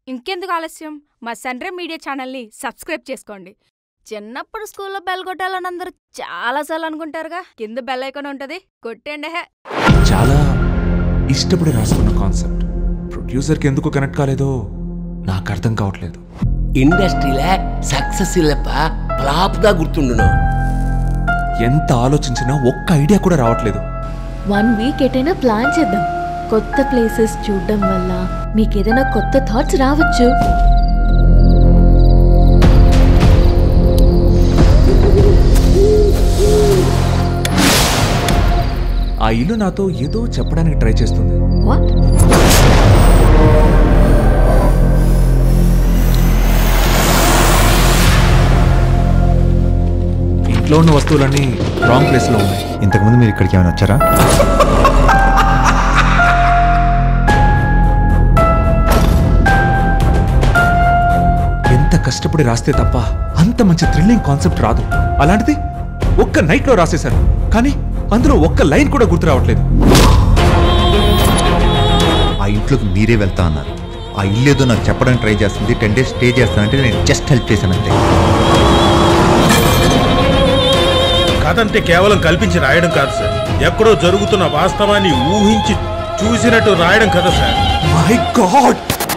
ఇంకెందుకు ఆలస్యం మా సన్రే మీడియా ఛానల్ని సబ్స్క్రైబ్ చేసుకోండి చిన్నప్పుడు స్కూల్లో బెల్ కొట్టాలని అందరూ చాలాసార్లు అనుకుంటారుగా కింద బెల్ ఐకాన్ ఉంటది కొట్టండి హే చాలా ఇష్టపడి రాసుకున్న కాన్సెప్ట్ ప్రొడ్యూసర్కి ఎందుకు కనెక్ట్ కాలేదో నాకు అర్థం కావట్లేదు ఇండస్ట్రీలో సక్సెస్ ఇల్లప్ప ఫ్లాప్ దా గుర్తుండును ఎంత ఆలోచించినా ఒక్క ఐడియా కూడా రావట్లేదు వన్ వీక్ ఎటైనా ప్లాన్ చేద్దాం కొత్త ప్లేసెస్ చూడడం వల్ల మీకు ఏదైనా కొత్త థాట్స్ రావచ్చు ఆ ఇల్లు నాతో ఏదో చెప్పడానికి ట్రై చేస్తుంది వాట్ ఇంట్లో ఉన్న వస్తువులన్నీ రాంగ్ ప్లేస్లో ఉన్నాయి ఇంతకుముందు మీరు ఇక్కడికి ఏమైనా వచ్చారా ఎంత కష్టపడి రాస్తే తప్ప అంత మంచి థ్రిల్లింగ్ కాన్సెప్ట్ రాదు అలాంటిది ఒక్క నైట్లో రాసేశారు కానీ అందులో ఒక్క లైన్ కూడా గుర్తు రావట్లేదు ఆ ఇంట్లోకి మీరే వెళ్తా అన్నారు ఆ ఇల్లు ఏదో నాకు చెప్పడానికి ట్రై చేస్తుంది టెన్ డేస్ స్టే చేస్తానంటే నేను జస్ట్ హెల్ప్ చేశాను అంతే కథ అంటే కేవలం కల్పించి రాయడం కాదు సార్ ఎక్కడో జరుగుతున్న వాస్తవాన్ని ఊహించి చూసినట్టు రాయడం కదా సార్ మై గాడ్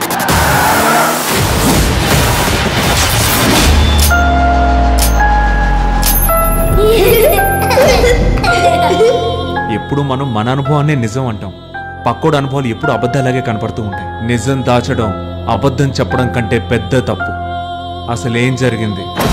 ఎప్పుడు మనం మన అనుభవాన్నే నిజం అంటాం పక్కోడు అనుభవాలు ఎప్పుడు అబద్ధాలాగే కనపడుతూ ఉంటాయి నిజం దాచడం అబద్ధం చెప్పడం కంటే పెద్ద తప్పు అసలేం జరిగింది